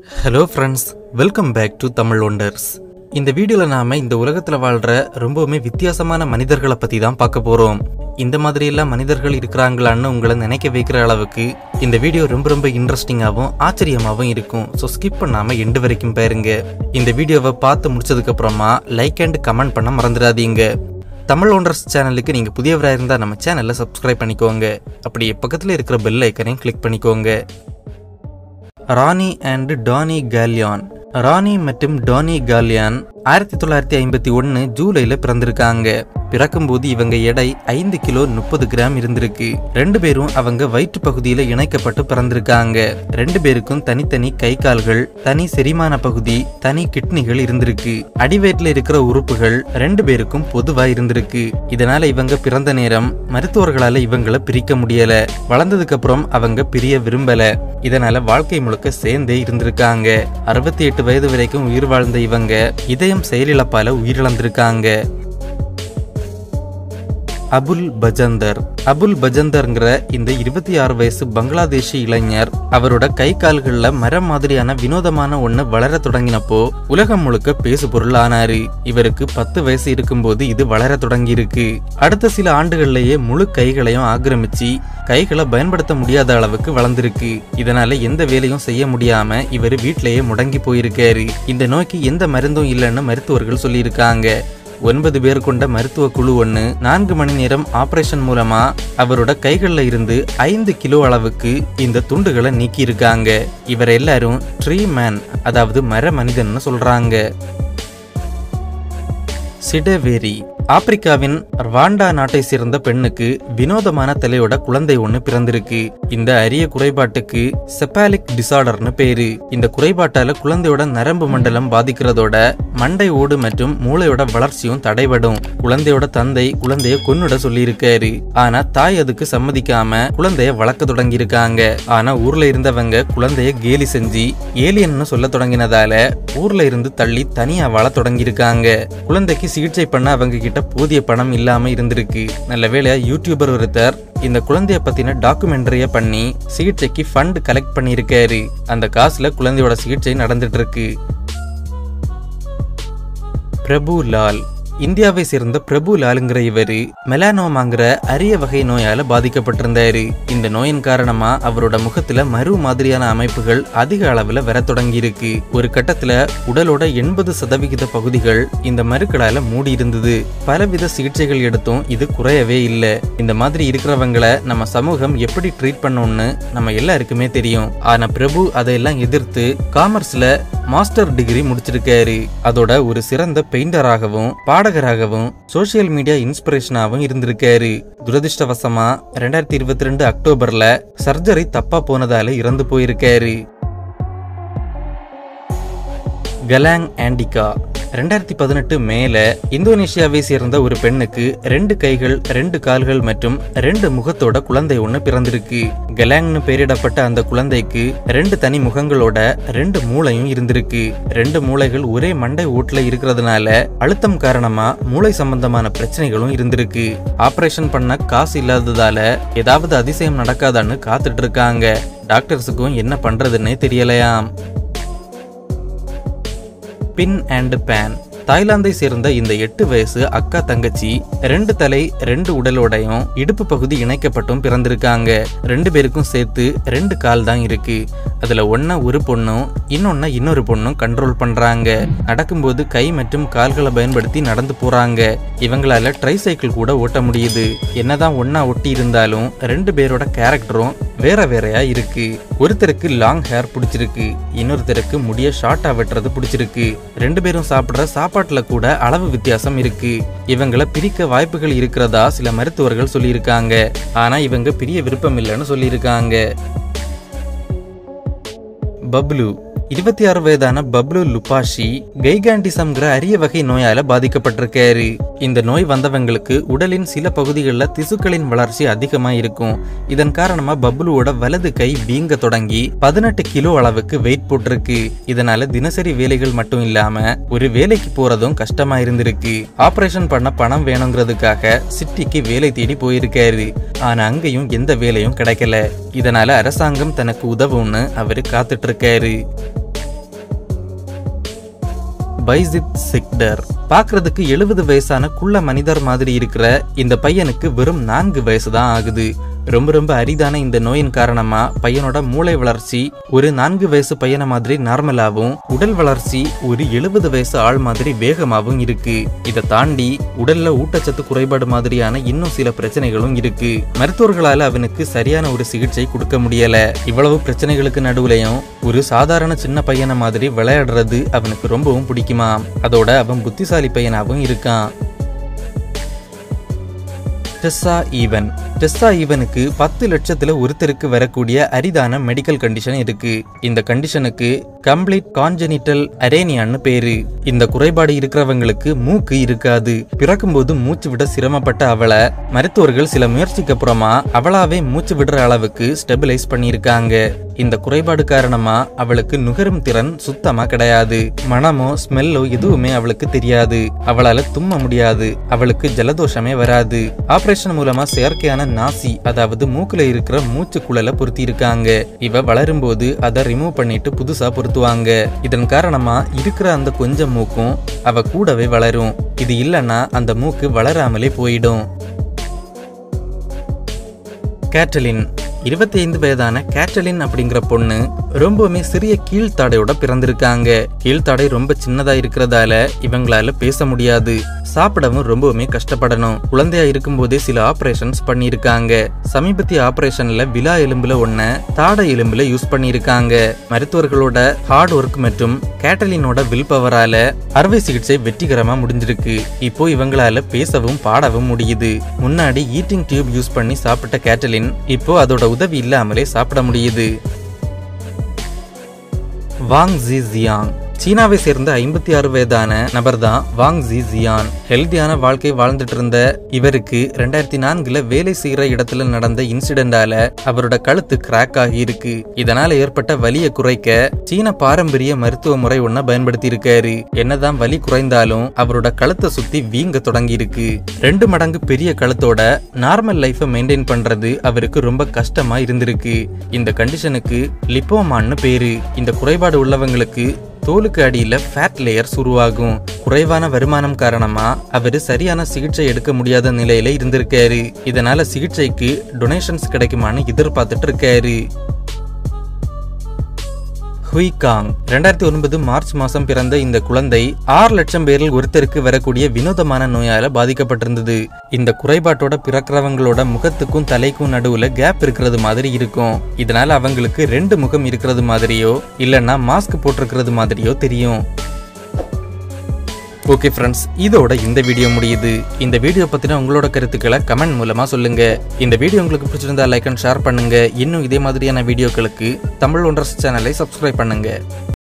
hello friends welcome back to Tamil wonders இந்த வீடியோவில் நாம் இந்த உலகத்தில் வாழ்கிற ரொம்பவுமே வித்தியாசமான மனிதர்களை பற்றி தான் பார்க்க போகிறோம் இந்த மாதிரியெல்லாம் மனிதர்கள் இருக்கிறாங்களான்னு உங்களை நினைக்க வைக்கிற அளவுக்கு இந்த வீடியோ ரொம்ப ரொம்ப இன்ட்ரெஸ்டிங்காகவும் ஆச்சரியமாகவும் இருக்கும் ஸோ ஸ்கிப் பண்ணாமல் எண்டு வரைக்கும் பாருங்க இந்த வீடியோவை பார்த்து முடிச்சதுக்கப்புறமா லைக் அண்ட் கமெண்ட் பண்ண மறந்துடாதீங்க தமிழ் ஓண்டர்ஸ் சேனலுக்கு நீங்கள் புதியவராக இருந்தால் நம்ம சேனலை சப்ஸ்கிரைப் பண்ணிக்கோங்க அப்படியே பக்கத்தில் இருக்கிற பெல் ஐக்கனையும் கிளிக் பண்ணிக்கோங்க ராணி அண்ட் டானி காலியான் ராணி மற்றும் டானி காலியான் ஆயிரத்தி தொள்ளாயிரத்தி ஐம்பத்தி ஒன்று ஜூலையில் பிறந்திருக்காங்க பிறக்கும்போது இவங்க எடை ஐந்து கிலோ முப்பது கிராம் இருந்திருக்கு ரெண்டு பேரும் அவங்க வயிற்று பகுதியில் இணைக்கப்பட்டு பிறந்திருக்காங்க ரெண்டு பேருக்கும் தனித்தனி கை கால்கள் தனி செரிமான பகுதி தனி கிட்னிகள் இருந்திருக்கு அடிவயிற்றில் இருக்கிற உறுப்புகள் ரெண்டு பேருக்கும் பொதுவா இருந்திருக்கு இதனால இவங்க பிறந்த நேரம் மருத்துவர்களால இவங்கள பிரிக்க முடியல வளர்ந்ததுக்கு அப்புறம் அவங்க பிரிய விரும்பல இதனால வாழ்க்கை முழுக்க சேர்ந்தே இருந்திருக்காங்க அறுபத்தி எட்டு வயது வரைக்கும் உயிர் வாழ்ந்த இவங்க இதயம் செயலிழப்பால உயிரிழந்திருக்காங்க அபுல் பஜந்தர் அபுல் பஜந்தர்ங்கிற இந்த இருபத்தி ஆறு வயசு பங்களாதேஷி இளைஞர் அவரோட கை கால்கள்ல மரம் மாதிரியான வினோதமான ஒண்ணு வளர தொடங்கினப்போ உலகம் முழுக்க பேசு பொருள் ஆனாரு இவருக்கு பத்து வயசு இருக்கும்போது இது வளர தொடங்கி இருக்கு அடுத்த சில ஆண்டுகள்லயே முழு கைகளையும் ஆக்கிரமிச்சு கைகளை பயன்படுத்த முடியாத அளவுக்கு வளர்ந்திருக்கு இதனால எந்த வேலையும் செய்ய முடியாம இவர் வீட்டிலேயே முடங்கி போயிருக்காரு இந்த நோய்க்கு எந்த மருந்தும் இல்லைன்னு மருத்துவர்கள் சொல்லியிருக்காங்க ஒன்பது பேர் கொண்ட மருத்துவ குழு ஒன்று நான்கு மணி நேரம் ஆபரேஷன் மூலமா அவரோட கைகள்ல இருந்து ஐந்து கிலோ அளவுக்கு இந்த துண்டுகளை நீக்கி இருக்காங்க இவர் எல்லாரும் ட்ரீ மேன் அதாவது மர மனிதன்னு சொல்றாங்க சிடவேரி ஆப்பிரிக்காவின் ரவாண்டா நாட்டை சேர்ந்த பெண்ணுக்கு வினோதமான தலையோட குழந்தை ஒண்ணு பிறந்திருக்கு இந்த அரிய குறைபாட்டுக்கு செப்பாலிக் டிசார்டர்னு பேரு இந்த குறைபாட்டால குழந்தையோட நரம்பு மண்டலம் பாதிக்கிறதோட மண்டை ஓடு மற்றும் மூளையோட வளர்ச்சியும் தடைபடும் குழந்தையோட தந்தை குழந்தைய கொன்னுட சொல்லியிருக்காரு ஆனா தாய் அதுக்கு சம்மதிக்காம குழந்தைய வளர்க்க தொடங்கியிருக்காங்க ஆனா ஊர்ல இருந்தவங்க குழந்தைய கேலி செஞ்சு ஏலியன்னு சொல்ல தொடங்கினதால ஊர்ல இருந்து தள்ளி தனியா வாழ தொடங்கியிருக்காங்க குழந்தைக்கு சிகிச்சை பண்ண அவங்க கிட்ட போதிய பணம் இல்லாம இருந்திருக்கு நல்ல வேளையா யூடியூபர் ஒருத்தர் இந்த குழந்தைய பத்தின டாக்குமெண்ட்ரிய பண்ணி சிகிச்சைக்கு ஃபண்ட் கலெக்ட் பண்ணியிருக்காரு அந்த காசுல குழந்தையோட சிகிச்சை நடந்துட்டு இருக்கு பிரபு லால் இந்தியாவை சேர்ந்த பிரபு லாலுங்கிற இவரு மெலானோமாங்கிற அரிய வகை நோயால பாதிக்கப்பட்டிருந்தாரு இந்த நோயின் காரணமா அவரோட முகத்துல மறு மாதிரியான அமைப்புகள் அதிக அளவுல வர தொடங்கி இருக்கு ஒரு கட்டத்துல உடலோட எண்பது சதவிகித பகுதிகள் இந்த மருக்களால மூடி இருந்தது பலவித சிகிச்சைகள் எடுத்தும் இது குறையவே இல்லை இந்த மாதிரி இருக்கிறவங்களை நம்ம சமூகம் எப்படி ட்ரீட் பண்ணோம்னு நம்ம எல்லாருக்குமே தெரியும் ஆனா பிரபு அதையெல்லாம் எதிர்த்து காமர்ஸ்ல மாஸ்டர் டிகிரி முடிச்சிருக்காரு அதோட ஒரு சிறந்த பெயிண்டராகவும் பாடகராகவும் சோசியல் மீடியா இன்ஸ்பிரேஷனாகவும் இருந்திருக்காரு துரதிருஷ்டவசமா ரெண்டாயிரத்தி இருபத்தி ரெண்டு அக்டோபர்ல சர்ஜரி தப்பா போனதால இறந்து போயிருக்காரு கலாங் ஆண்டிகா ரெண்டாயிரத்தி பதினெட்டு மேல இந்தோனேஷியாவை சேர்ந்த ஒரு பெண்ணுக்கு ரெண்டு கைகள் ரெண்டு கால்கள் மற்றும் ரெண்டு முகத்தோட குழந்தை ஒண்ணு பிறந்திருக்கு கலாங்னு பெயரிடப்பட்ட அந்த குழந்தைக்கு ரெண்டு தனி முகங்களோட ரெண்டு மூளையும் இருந்திருக்கு ரெண்டு மூளைகள் ஒரே மண்டை ஓட்டுல இருக்கிறதுனால அழுத்தம் காரணமா மூளை சம்பந்தமான பிரச்சனைகளும் இருந்திருக்கு ஆபரேஷன் பண்ண காசு இல்லாததால ஏதாவது அதிசயம் நடக்காதான்னு காத்துட்டு இருக்காங்க டாக்டர்ஸுக்கும் என்ன பண்றதுன்னே தெரியலையாம் பின் அண்ட் பேன் தாய்லாந்தை சேர்ந்த இந்த எட்டு வயசு அக்கா தங்கச்சி ரெண்டு தலை ரெண்டு உடலோடையும் இடுப்பு பகுதி இணைக்கப்பட்டும் பிறந்திருக்காங்க ரெண்டு பேருக்கும் சேர்த்து ரெண்டு கால் தான் இருக்கு அதுல ஒன்ன ஒரு பொண்ணும் இன்னொன்ன இன்னொரு பொண்ணும் கண்ட்ரோல் பண்றாங்க நடக்கும்போது கை மற்றும் கால்களை பயன்படுத்தி நடந்து போறாங்க இவங்களால ட்ரை சைக்கிள் கூட ஓட்ட முடியுது என்னதான் ஒன்னா ஒட்டி இருந்தாலும் ரெண்டு பேரோட கேரக்டரும் வேற வேறையா இருக்கு ஒருத்தருக்கு லாங் ஹேர் பிடிச்சிருக்கு இன்னொருத்தருக்கு முடிய ஷார்ட்டா வெட்டுறது பிடிச்சிருக்கு ரெண்டு பேரும் சாப்பிடுற சாப்பாட்டுல கூட அளவு வித்தியாசம் இருக்கு இவங்கள பிரிக்க வாய்ப்புகள் இருக்கிறதா சில மருத்துவர்கள் சொல்லியிருக்காங்க ஆனா இவங்க பிரிய விருப்பம் இல்லைன்னு சொல்லியிருக்காங்க பப்ளு இருபத்தி ஆறு வயதான பப்ளு லுபாஷி கைகாண்டிசம்ங்கிற அரிய வகை நோயால பாதிக்கப்பட்டிருக்காரு இந்த நோய் வந்தவங்களுக்கு உடலின் சில பகுதிகளில் திசுக்களின் வளர்ச்சி அதிகமா இருக்கும் இதன் காரணமா பப்ளுவோட வலது கை வீங்க தொடங்கி பதினெட்டு கிலோ அளவுக்கு வெயிட் போட்டிருக்கு இதனால தினசரி வேலைகள் மட்டும் இல்லாம ஒரு வேலைக்கு போறதும் கஷ்டமா இருந்திருக்கு ஆபரேஷன் பண்ண பணம் வேணுங்கிறதுக்காக சிட்டிக்கு வேலை தேடி போயிருக்காரு ஆனா அங்கேயும் எந்த வேலையும் கிடைக்கல இதனால அரசாங்கம் தனக்கு உதவும்னு அவரு காத்துட்டு இருக்காரு பைசித் சிக்டர் பார்க்கிறதுக்கு எழுபது வயசான குள்ள மனிதர் மாதிரி இருக்கிற இந்த பையனுக்கு வெறும் நான்கு வயசு தான் ஆகுது ரொம்ப ரொம்ப அரிதான இந்த நோயின் காரணமா பையனோட மூளை வளர்ச்சி ஒரு நான்கு வயசு பையனை மாதிரி நார்மலாவும் உடல் வளர்ச்சி ஒரு எழுபது வயசு ஆள் மாதிரி வேகமாவும் இருக்கு இதை தாண்டி உடல்ல ஊட்டச்சத்து குறைபாடு மாதிரியான இன்னும் சில பிரச்சனைகளும் இருக்கு மருத்துவர்களால அவனுக்கு சரியான ஒரு சிகிச்சை கொடுக்க முடியல இவ்வளவு பிரச்சனைகளுக்கு நடுவுலயும் ஒரு சாதாரண சின்ன பையனை மாதிரி விளையாடுறது அவனுக்கு ரொம்பவும் பிடிக்குமா அதோட அவன் புத்திசாலி பையனாவும் இருக்கான் டெஸ்ஸா ஈவன் டெஸ்ஸா ஈவனுக்கு பத்து லட்சத்துல ஒருத்தருக்கு வரக்கூடிய அரிதான மெடிக்கல் கண்டிஷன் இருக்கு இந்த கண்டிஷனுக்கு கம்ப்ளீட் கான்ஜெனிட்டல் அரேனியான்னு பேரு இந்த குறைபாடு இருக்கிறவங்களுக்கு மூக்கு இருக்காது பிறக்கும்போது மூச்சு விட சிரமப்பட்ட அவளை மருத்துவர்கள் சில முயற்சிக்கு அப்புறமா அவளாவே மூச்சு விடுற அளவுக்கு ஸ்டெபிலைஸ் பண்ணியிருக்காங்க இந்த குறைபாடு காரணமா அவளுக்கு நுகரும் திறன் சுத்தமா கிடையாது மனமோ ஸ்மெல்லோ எதுவுமே அவளுக்கு தெரியாது அவளால தும்ம முடியாது அவளுக்கு ஜலதோஷமே வராது ஆபரேஷன் மூலமா செயற்கையான நாசி அதாவது மூக்குல இருக்கிற மூச்சு குழலை பொருத்தி இருக்காங்க இவ வளரும் போது அதை ரிமூவ் பண்ணிட்டு புதுசா பொருத்துவாங்க இதன் காரணமா இருக்கிற அந்த கொஞ்சம் மூக்கும் அவ கூடவே வளரும் இது இல்லைன்னா அந்த மூக்கு வளராமலே போயிடும் கேட்டலின் இருபத்தி ஐந்து வயதான கேட்டலின் அப்படிங்கிற பொண்ணு ரொம்பவுமே சிறிய கீழ்த்தாடையோட பிறந்திருக்காங்க கீழ்த்தாடை ரொம்ப சின்னதா இருக்கிறதால இவங்களால பேச முடியாது சாப்பிடவும் ரொம்பவுமே கஷ்டப்படணும் குழந்தையா இருக்கும்போதே சில ஆபரேஷன்ஸ் பண்ணியிருக்காங்க சமீபத்திய ஆபரேஷன்ல விலா எலும்புல ஒன்ன தாடை எலும்புல யூஸ் பண்ணியிருக்காங்க மருத்துவர்களோட ஹார்ட் ஒர்க் மற்றும் கேட்டலினோட வில் பவரால அறுவை சிகிச்சை வெற்றிகரமா முடிஞ்சிருக்கு இப்போ இவங்களால பேசவும் பாடவும் முடியுது முன்னாடி ஈட்டிங் டியூப் யூஸ் பண்ணி சாப்பிட்ட கேட்டலின் இப்போ அதோட உதவி இல்லாமலே சாப்பிட முடியுது வாங் ஜி ஜியாங் சீனாவை சேர்ந்த ஐம்பத்தி ஆறு வயதான நபர் தான் வாங் ஜி ஜியான் ஹெல்தியான வாழ்க்கை வாழ்ந்துட்டு இருந்த இவருக்கு ரெண்டாயிரத்தி நான்குல வேலை செய்யற இடத்துல நடந்த இன்சிடென்டால அவரோட கழுத்து கிராக் ஆகி இருக்கு இதனால ஏற்பட்ட வலியை குறைக்க சீன பாரம்பரிய மருத்துவ முறை ஒன்ன பயன்படுத்தி இருக்காரு என்னதான் வலி குறைந்தாலும் அவரோட கழுத்தை சுத்தி வீங்க தொடங்கி இருக்கு ரெண்டு மடங்கு பெரிய கழுத்தோட நார்மல் லைஃபை மெயின்டைன் பண்றது அவருக்கு ரொம்ப கஷ்டமா இருந்திருக்கு இந்த கண்டிஷனுக்கு லிப்போமான்னு பேரு இந்த குறைபாடு உள்ளவங்களுக்கு தோலுக்கு அடியில ஃபேட் லேயர்ஸ் உருவாகும் குறைவான வருமானம் காரணமா அவரு சரியான சிகிச்சை எடுக்க முடியாத நிலையில இருந்திருக்காரு இதனால சிகிச்சைக்கு டொனேஷன்ஸ் கிடைக்குமான்னு எதிர்பார்த்துட்டு இருக்காரு ஹுய்காங் ரெண்டாயிரத்தி ஒன்பது மார்ச் மாசம் பிறந்த இந்த குழந்தை ஆறு லட்சம் பேரில் ஒருத்தருக்கு வரக்கூடிய வினோதமான நோயால பாதிக்கப்பட்டிருந்தது இந்த குறைபாட்டோட பிறக்கிறவங்களோட முகத்துக்கும் தலைக்கும் நடுவுல கேப் இருக்கிறது மாதிரி இருக்கும் இதனால அவங்களுக்கு ரெண்டு முகம் இருக்கிறது மாதிரியோ இல்லைன்னா மாஸ்க் போட்டிருக்கிறது மாதிரியோ தெரியும் ஓகே ஃப்ரெண்ட்ஸ் இதோட இந்த வீடியோ முடியுது இந்த வீடியோ பத்தின உங்களோட கருத்துக்களை கமெண்ட் மூலமா சொல்லுங்க இந்த வீடியோ உங்களுக்கு பிடிச்சிருந்தா லைக் அண்ட் ஷேர் பண்ணுங்க இன்னும் இதே மாதிரியான வீடியோக்களுக்கு தமிழ் ஒன்றர்ஸ் சேனலை சப்ஸ்கிரைப் பண்ணுங்க